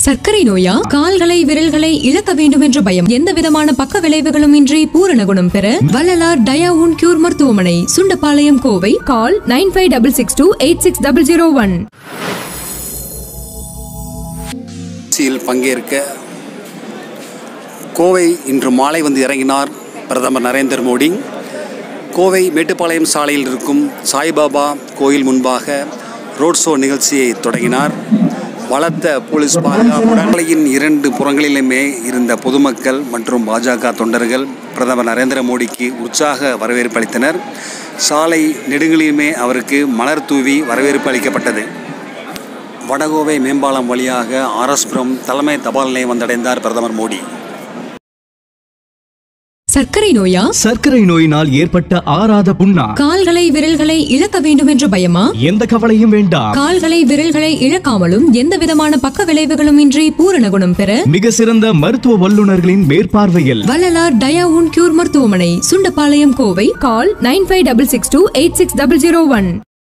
சர்க்கரை நோயா கால்களை விரல்களை இழக்க வேண்டும் என்ற பயம் எந்த விதமான பக்க விளைவுகளும் இன்றி பூரண குணம் பெற வள்ளலார் டயாவுன் கியூர் மருத்துவமனை Sundapalayam Kovai call nine five double six two eight six double zero one நிகழ்ச்சியில் பங்கேற்க கோவை இன்று மாலை வந்து இறங்கினார் பிரதமர் நரேந்திர மோடி கோவை மேட்டுப்பாளையம் சாலையில் இருக்கும் சாய்பாபா கோயில் முன்பாக ரோட் ஷோ நிகழ்ச்சியை தொடங்கினார் பலத்த போலீஸ் பாதுகாப்புடன் சாலையின் இரண்டு புறங்களிலுமே இருந்த பொதுமக்கள் மற்றும் பாஜக தொண்டர்கள் பிரதமர் நரேந்திர மோடிக்கு உற்சாக வரவேற்பு அளித்தனர் சாலை நெடுங்களிலுமே அவருக்கு மலர் தூவி வரவேற்பு அளிக்கப்பட்டது வடகோவை மேம்பாலம் வழியாக ஆர்எஸ்புரம் தலைமை தபால் நிலையம் வந்தடைந்தார் பிரதமர் மோடி சர்க்கரை நோயா சர்க்கரை நோயினால் ஏற்பட்ட ஆறாத புண்ணா கால்களை விரல்களை இழக்க வேண்டும் என்ற பயமா எந்த கவலையும் வேண்டாம் கால்களை விரல்களை இழக்காமலும் எந்த விதமான பக்க விளைவுகளும் இன்றி பூரண குணம் பெற மிக சிறந்த மருத்துவ வல்லுநர்களின் மேற்பார்வையில் வள்ளலார் டயாவுன் கியூர் மருத்துவமனை Sundapalayam Kovai call nine five double six two eight six double zero one